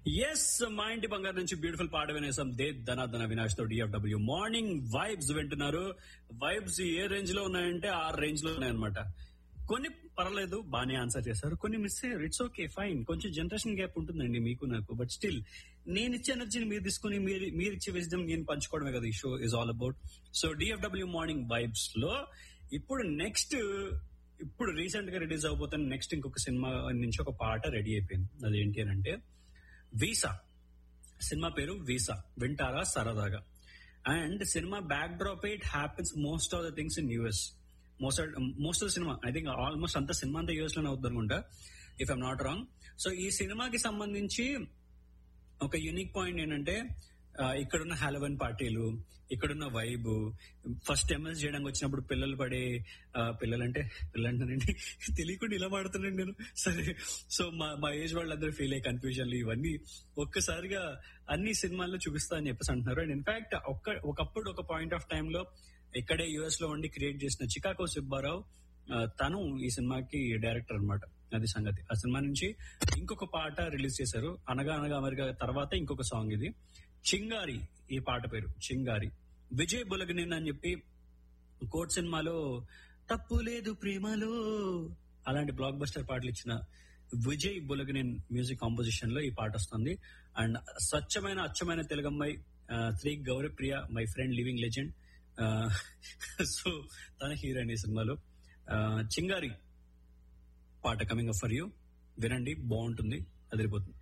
yes మా ఇంటి బంగారు నుంచి బ్యూటిఫుల్ పాట వినేసాం దే ధనాధన వినాష్ తో డిఎఫ్డబ్ల్యూ మార్నింగ్ వైబ్స్ వింటున్నారు వైబ్స్ ఏ రేంజ్ లో ఉన్నాయంటే ఆ రేంజ్ లో ఉన్నాయన్నమాట కొన్ని పర్లేదు బాగానే ఆన్సర్ చేశారు కొన్ని మిస్ అయ్యారు ఇట్స్ ఓకే ఫైన్ కొంచెం జనరేషన్ గ్యాప్ ఉంటుందండి మీకు నాకు బట్ స్టిల్ నేను ఇచ్చే ఎనర్జీని మీరు తీసుకుని మీరు మీరు ఇచ్చే విజయం నేను పంచుకోవడమే కదా ఈ show is all about so DFW morning vibes లో ఇప్పుడు నెక్స్ట్ ఇప్పుడు రీసెంట్ గా రిలీజ్ అవబోతున్న నెక్స్ట్ ఇంకొక సినిమా నుంచి ఒక పాట రెడీ అయిపోయింది అదేంటి అని అంటే వీసా సినిమా పేరు వీసా వింటారా సరదాగా అండ్ సినిమా backdrop it happens most of the things in US most most of the సినిమా ఐ థింక్ ఆల్మోస్ట్ అంత సినిమా అంతా యూఎస్ లోనే అవుతుంది అనుకుంటా if I'm not wrong so ఈ సినిమాకి సంబంధించి ఒక యూనిక్ పాయింట్ ఏంటంటే ఆ, ఇక్కడున్న హాలోవెన్ పార్టీలు ఇక్కడున్న వైబ్ ఫస్ట్ ఎంఎస్ చేయడానికి వచ్చినప్పుడు పిల్లలు పడే ఆ, పిల్లలంటే పిల్లలంటానండి తెలియకుండా ఇలా మాడుతున్నాను నేను సరే సో మా మా ఏజ్ వాళ్ళందరూ ఫీల్ అయ్యే కన్ఫ్యూజన్లు ఇవన్నీ ఒక్కసారిగా అన్ని సినిమాల్లో చూపిస్తా అని చెప్పేసి అంటున్నారు అండ్ ఇన్ఫాక్ట్ ఒక్క ఒకప్పుడు ఒక పాయింట్ ఆఫ్ టైమ్ లో ఇక్కడే యుఎస్ లో ఉండి క్రియేట్ చేసిన చికాకో సుబ్బారావు ఆ, తను ఈ సినిమాకి డైరెక్టర్ అన్నమాట అది సంగతి ఆ సినిమా నుంచి ఇంకొక పాట రిలీజ్ చేశారు అనగా అనగా అమెరికా తర్వాత ఇంకొక సాంగ్ ఇది చింగారి ఈ పాట పేరు చింగారి విజయ్ బులగనిన్ అని చెప్పి కోట్ సినిమాలో తప్పు లేదు ప్రేమలో అలాంటి బ్లాక్ బస్టర్ పాటలు ఇచ్చిన విజయ్ బులగనిన్ మ్యూజిక్ కాంపోజిషన్ లో ఈ పాట వస్తుంది అండ్ స్వచ్ఛమైన అచ్చమైన తెలుగమ్మాయి Sri Gowrapriya my friend living legend so తన హీరోయిన్ ఈ సినిమాలో ఆ, చింగారి పాట కమింగ్ అప్ ఫర్ యూ వినండి బాగుంటుంది అదిరిపోతుంది